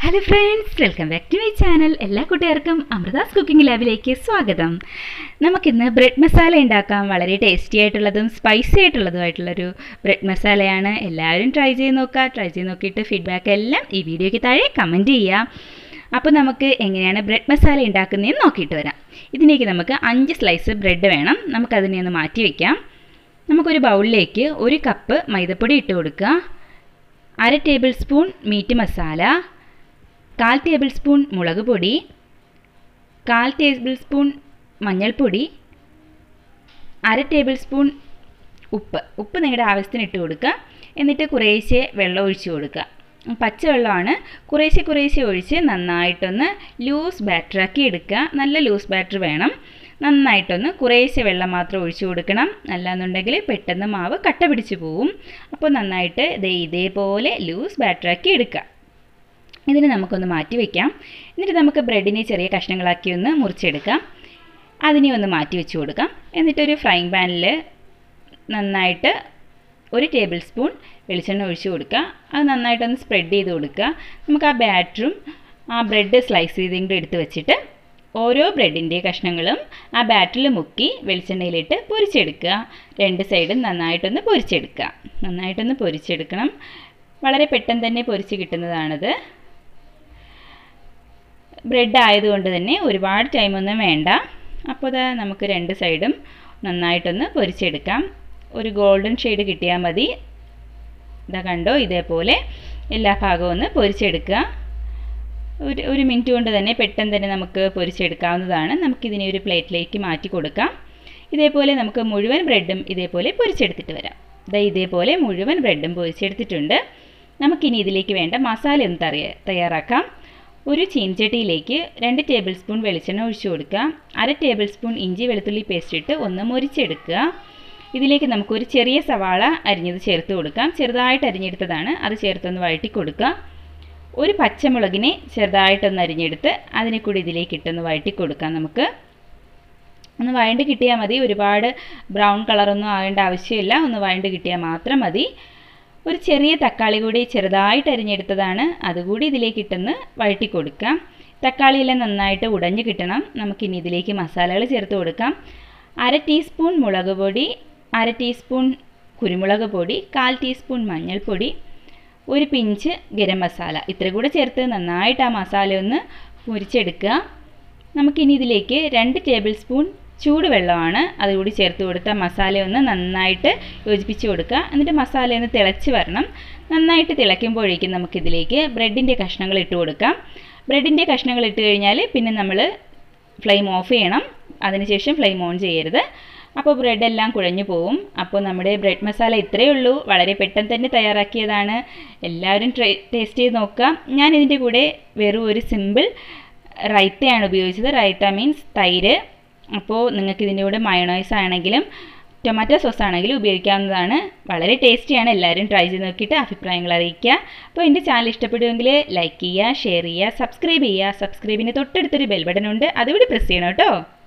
hello friends welcome back to my channel എല്ലാ കൂട്ടുകാർക്കും Amrita's cooking ലാബിലേക്ക് സ്വാഗതം നമുക്കിന്ന് ബ്രെഡ് മസാല ഉണ്ടാക്കാം വളരെ ടേസ്റ്റി ആയിട്ടുള്ളതും സ്പൈസി ആയിട്ടുള്ളതുമായിട്ടുള്ളൊരു ബ്രെഡ് മസാലയാണ് എല്ലാവരും ട്രൈ ചെയ്ത് നോക്കുക ട്രൈ ചെയ്ത് നോക്കിയിട്ട് ഫീഡ്ബാക്ക് എല്ലാം ഈ വീഡിയോയ്ക്ക് താഴെ കമൻറ്റ് ചെയ്യാം അപ്പോൾ നമുക്ക് എങ്ങനെയാണ് ബ്രെഡ് മസാല ഉണ്ടാക്കുന്നതെന്ന് നോക്കിയിട്ട് വരാം ഇതിലേക്ക് നമുക്ക് അഞ്ച് സ്ലൈസ് ബ്രെഡ് വേണം നമുക്കതിനെ ഒന്ന് മാറ്റി വയ്ക്കാം നമുക്കൊരു ബൗളിലേക്ക് ഒരു കപ്പ് മൈദപ്പൊടി ഇട്ട് കൊടുക്കുക അര ടേബിൾ സ്പൂൺ മീറ്റ് മസാല കാൽ ടേബിൾ സ്പൂൺ മുളക് പൊടി കാൽ ടേബിൾ സ്പൂൺ മഞ്ഞൾപ്പൊടി അര ടേബിൾ സ്പൂൺ ഉപ്പ് ഉപ്പ് നിങ്ങളുടെ ആവശ്യത്തിന് ഇട്ട് കൊടുക്കുക എന്നിട്ട് കുറേശ്ശെ വെള്ളം ഒഴിച്ച് കൊടുക്കുക പച്ചവെള്ളമാണ് കുറേശ്ശെ കുറേശ്ശെ ഒഴിച്ച് നന്നായിട്ടൊന്ന് ലൂസ് ബാറ്ററാക്കി എടുക്കുക നല്ല ലൂസ് ബാറ്റർ വേണം നന്നായിട്ടൊന്ന് കുറേശ്ശെ വെള്ളം മാത്രം ഒഴിച്ചു കൊടുക്കണം അല്ലാന്നുണ്ടെങ്കിൽ പെട്ടെന്ന് മാവ് കട്ട പിടിച്ച് പോവും അപ്പോൾ നന്നായിട്ട് ദേ ഇതേപോലെ ലൂസ് ബാറ്ററാക്കി എടുക്കുക ഇതിന് നമുക്കൊന്ന് മാറ്റി വയ്ക്കാം എന്നിട്ട് നമുക്ക് ബ്രെഡിനെ ചെറിയ കഷ്ണങ്ങളാക്കി ഒന്ന് മുറിച്ചെടുക്കാം അതിനെ ഒന്ന് മാറ്റി വെച്ച് കൊടുക്കാം എന്നിട്ടൊരു ഫ്രൈങ് പാനിൽ നന്നായിട്ട് ഒരു ടേബിൾ സ്പൂൺ വെളിച്ചെണ്ണ ഒഴിച്ച് കൊടുക്കുക അത് നന്നായിട്ടൊന്ന് സ്പ്രെഡ് ചെയ്ത് കൊടുക്കുക നമുക്ക് ആ ബാറ്ററും ആ ബ്രെഡ് സ്ലൈസ് ചെയ്തും കൂടെ എടുത്ത് വെച്ചിട്ട് ഓരോ ബ്രെഡിൻ്റെ കഷ്ണങ്ങളും ആ ബാറ്ററിൽ മുക്കി വെളിച്ചെണ്ണയിലിട്ട് പൊരിച്ചെടുക്കുക രണ്ട് സൈഡും നന്നായിട്ടൊന്ന് പൊരിച്ചെടുക്കുക നന്നായിട്ടൊന്ന് പൊരിച്ചെടുക്കണം വളരെ പെട്ടെന്ന് തന്നെ പൊരിച്ച് കിട്ടുന്നതാണിത് ബ്രെഡ് ആയതുകൊണ്ട് തന്നെ ഒരുപാട് ടൈമൊന്നും വേണ്ട അപ്പോൾ ഇതാ നമുക്ക് രണ്ട് സൈഡും നന്നായിട്ടൊന്ന് പൊരിച്ചെടുക്കാം ഒരു ഗോൾഡൻ ഷെയ്ഡ് കിട്ടിയാൽ മതി ഇതാ കണ്ടോ ഇതേപോലെ എല്ലാ ഭാഗവും ഒന്ന് പൊരിച്ചെടുക്കുക ഒരു ഒരു മിനിറ്റ് കൊണ്ട് തന്നെ പെട്ടെന്ന് തന്നെ നമുക്ക് പൊരിച്ചെടുക്കാവുന്നതാണ് നമുക്കിതിനെ ഒരു പ്ലേറ്റിലേക്ക് മാറ്റി കൊടുക്കാം ഇതേപോലെ നമുക്ക് മുഴുവൻ ബ്രെഡും ഇതേപോലെ പൊരിച്ചെടുത്തിട്ട് വരാം ഇതാ ഇതേപോലെ മുഴുവൻ ബ്രെഡും പൊരിച്ചെടുത്തിട്ടുണ്ട് നമുക്കിനി ഇതിലേക്ക് വേണ്ട മസാല ഒന്ന് തറിയ തയ്യാറാക്കാം ഒരു ചീൻചട്ടിയിലേക്ക് രണ്ട് ടേബിൾ സ്പൂൺ വെളിച്ചെണ്ണ ഒഴിച്ചു കൊടുക്കുക അര ടേബിൾ സ്പൂൺ ഇഞ്ചി വെളുത്തുള്ളി പേസ്റ്റ് ഇട്ട് ഒന്ന് മുരിച്ചെടുക്കുക ഇതിലേക്ക് നമുക്കൊരു ചെറിയ സവാള അരിഞ്ഞത് ചേർത്ത് കൊടുക്കാം ചെറുതായിട്ട് അരിഞ്ഞെടുത്തതാണ് അത് ചേർത്തൊന്ന് വഴറ്റി കൊടുക്കുക ഒരു പച്ചമുളകിനെ ചെറുതായിട്ടൊന്ന് അരിഞ്ഞെടുത്ത് അതിനെ കൂടി ഇതിലേക്ക് ഇട്ടൊന്ന് വഴറ്റി കൊടുക്കാം നമുക്ക് ഒന്ന് വഴണ്ട് കിട്ടിയാൽ മതി ഒരുപാട് ബ്രൗൺ കളറൊന്നും ആകേണ്ട ആവശ്യമില്ല ഒന്ന് വഴണ്ട് കിട്ടിയാൽ മാത്രം മതി ഒരു ചെറിയ തക്കാളി കൂടി ചെറുതായിട്ട് അരിഞ്ഞെടുത്തതാണ് അതുകൂടി ഇതിലേക്ക് ഇട്ടൊന്ന് വഴറ്റി കൊടുക്കാം തക്കാളിയെല്ലാം നന്നായിട്ട് ഉടഞ്ഞു കിട്ടണം നമുക്കിനി ഇതിലേക്ക് മസാലകൾ ചേർത്ത് കൊടുക്കാം അര ടീസ്പൂൺ മുളക് പൊടി അര ടീസ്പൂൺ കുരുമുളക് പൊടി കാൽ ടീസ്പൂൺ മഞ്ഞൾപ്പൊടി ഒരു പിഞ്ച് ഗരം മസാല ഇത്ര കൂടെ ചേർത്ത് നന്നായിട്ട് ആ മസാല ഒന്ന് മുരിച്ചെടുക്കുക നമുക്കിനി ഇതിലേക്ക് രണ്ട് ടേബിൾ സ്പൂൺ ചൂടുവെള്ളമാണ് അതുകൂടി ചേർത്ത് കൊടുത്ത മസാല ഒന്ന് നന്നായിട്ട് യോജിപ്പിച്ച് കൊടുക്കുക എന്നിട്ട് മസാല ഒന്ന് തിളച്ച് വരണം നന്നായിട്ട് തിളയ്ക്കുമ്പോഴേക്കും നമുക്കിതിലേക്ക് ബ്രെഡിൻ്റെ കഷ്ണങ്ങൾ ഇട്ട് കൊടുക്കാം ബ്രെഡിൻ്റെ കഷ്ണങ്ങൾ ഇട്ട് കഴിഞ്ഞാൽ പിന്നെ നമ്മൾ ഫ്ലെയിം ഓഫ് ചെയ്യണം അതിനുശേഷം ഫ്ലെയിം ഓൺ ചെയ്യരുത് അപ്പോൾ ബ്രെഡ് എല്ലാം കുഴഞ്ഞു പോവും അപ്പോൾ നമ്മുടെ ബ്രെഡ് മസാല ഇത്രയേ ഉള്ളൂ വളരെ പെട്ടെന്ന് തന്നെ തയ്യാറാക്കിയതാണ് എല്ലാവരും ട്രൈ ടേസ്റ്റ് ചെയ്ത് നോക്കുക ഞാൻ ഇതിൻ്റെ കൂടെ വെറും ഒരു സിമ്പിൾ റൈത്തയാണ് ഉപയോഗിച്ചത് റൈത്ത മീൻസ് തൈര് അപ്പോൾ നിങ്ങൾക്ക് ഇതിൻ്റെ കൂടെ മയണോയ്സ് ആണെങ്കിലും ടൊമാറ്റോ സോസ് ആണെങ്കിലും ഉപയോഗിക്കാവുന്നതാണ് വളരെ ടേസ്റ്റിയാണ് എല്ലാവരും ട്രൈ ചെയ്ത് നോക്കിയിട്ട് അഭിപ്രായങ്ങൾ അറിയിക്കുക അപ്പോൾ എൻ്റെ ചാനൽ ഇഷ്ടപ്പെടുമെങ്കിൽ ലൈക്ക് ചെയ്യുക ഷെയർ ചെയ്യുക സബ്സ്ക്രൈബ് ചെയ്യുക സബ്സ്ക്രൈബിന് തൊട്ടടുത്തൊരു ബെൽ ബട്ടൺ ഉണ്ട് അതുകൂടി പ്രസ് ചെയ്യണം കേട്ടോ